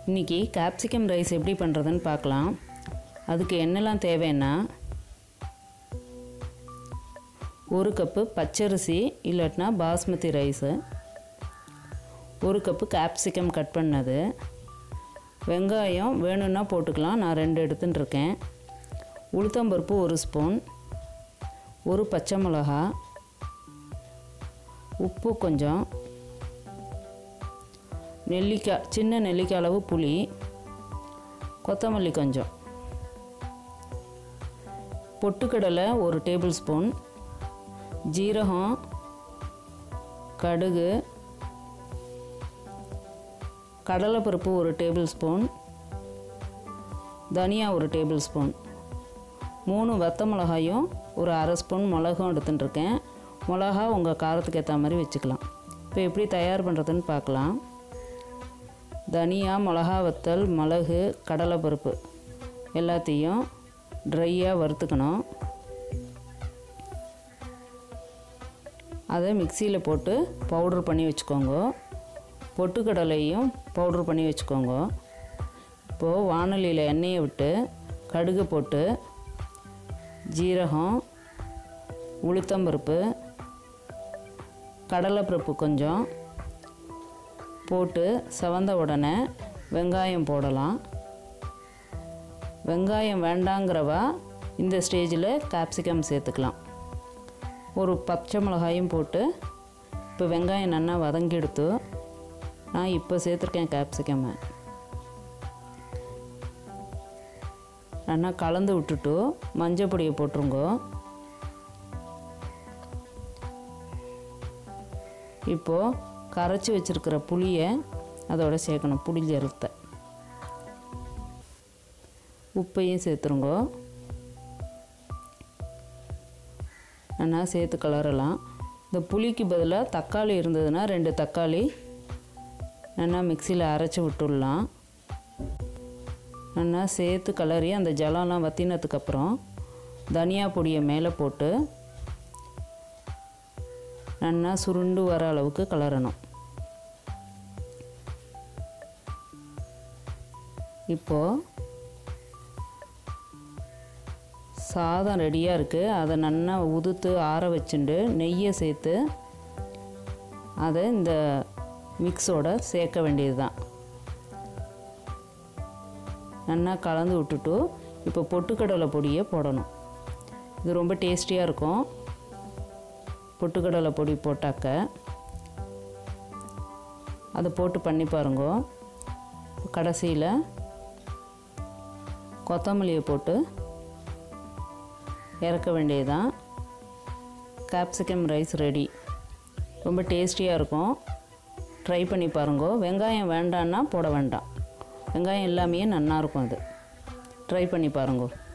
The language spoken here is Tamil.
இன்றைக்கி கேப்சிகம் ரைஸ் எப்படி பண்ணுறதுன்னு பார்க்கலாம் அதுக்கு என்னெல்லாம் தேவைன்னா ஒரு கப்பு பச்சரிசி இல்லாட்டினா பாஸ்மதி ரைஸு ஒரு கப்பு கேப்சிகம் கட் பண்ணது வெங்காயம் வேணும்னா போட்டுக்கலாம் நான் ரெண்டு எடுத்துன்னு இருக்கேன் உளுத்தம்பருப்பு ஒரு ஸ்பூன் ஒரு பச்சை மிளகா உப்பு கொஞ்சம் நெல்லிக்காய் சின்ன நெல்லிக்காய் அளவு புளி கொத்தமல்லி கொஞ்சம் பொட்டுக்கடலை ஒரு டேபிள் ஸ்பூன் ஜீரகம் கடுகு கடலைப்பருப்பு ஒரு டேபிள் ஸ்பூன் தனியா ஒரு டேபிள் ஸ்பூன் மூணு வத்த மிளகாயும் ஒரு அரை ஸ்பூன் மிளகும் எடுத்துட்டுருக்கேன் மிளகா உங்கள் காரத்துக்கு ஏற்ற மாதிரி வச்சுக்கலாம் இப்போ எப்படி தயார் பண்ணுறதுன்னு பார்க்கலாம் தனியா மிளகா வத்தல் மிளகு கடலைப்பருப்பு எல்லாத்தையும் ட்ரையாக வறுத்துக்கணும் அதை மிக்சியில் போட்டு பவுட்ரு பண்ணி வச்சுக்கோங்க பொட்டுக்கடலையும் பவுட்ரு பண்ணி வச்சுக்கோங்க இப்போது வானொலியில் எண்ணெயை விட்டு கடுகு போட்டு ஜீரகம் உளுத்தம்பருப்பு கடலைப்பருப்பு கொஞ்சம் போட்டு செவந்த உடனே வெங்காயம் போடலாம் வெங்காயம் வேண்டாங்கிறவா இந்த ஸ்டேஜில் கேப்சிகம் சேர்த்துக்கலாம் ஒரு பச்சை மிளகாயும் போட்டு இப்போ வெங்காயம் நல்லா வதங்கி எடுத்து நான் இப்போ சேர்த்துருக்கேன் கேப்சிகம்மை நல்லா கலந்து விட்டுட்டு மஞ்சள் பொடியை போட்டுருங்கோ இப்போது கரைச்சி வச்சுருக்கிற புளியை அதோட சேர்க்கணும் புளி ஜலத்தை உப்பையும் சேர்த்துருங்கோ நல்லா சேர்த்து கலரலாம் இந்த புளிக்கு பதிலாக தக்காளி இருந்ததுன்னா ரெண்டு தக்காளி நல்லா மிக்சியில் அரைச்சி விட்டுடலாம் நல்லா சேர்த்து கலரி அந்த ஜலம்லாம் வற்றினதுக்கப்புறம் தனியா பொடியை மேலே போட்டு நல்லா சுருண்டு வர அளவுக்கு கலரணும் இப்போது சாதம் ரெடியாக இருக்குது அதை நல்லா உதுத்து ஆற வச்சுண்டு நெய்யை சேர்த்து அதை இந்த மிக்ஸோட சேர்க்க வேண்டியது தான் நல்லா கலந்து விட்டுட்டு இப்போ பொட்டுக்கடலை பொடியை போடணும் இது ரொம்ப டேஸ்டியாக இருக்கும் பொட்டுக்கடலை பொடி போட்டாக்க அதை போட்டு பண்ணி பாருங்க கடைசியில் கொத்தமல்லியை போட்டு இறக்க வேண்டியதுதான் கேப்சிகம் ரைஸ் ரெடி ரொம்ப டேஸ்டியாக இருக்கும் ட்ரை பண்ணி பாருங்க வெங்காயம் வேண்டான்னா போட வேண்டாம் வெங்காயம் எல்லாமே நல்லாயிருக்கும் அது ட்ரை பண்ணி பாருங்க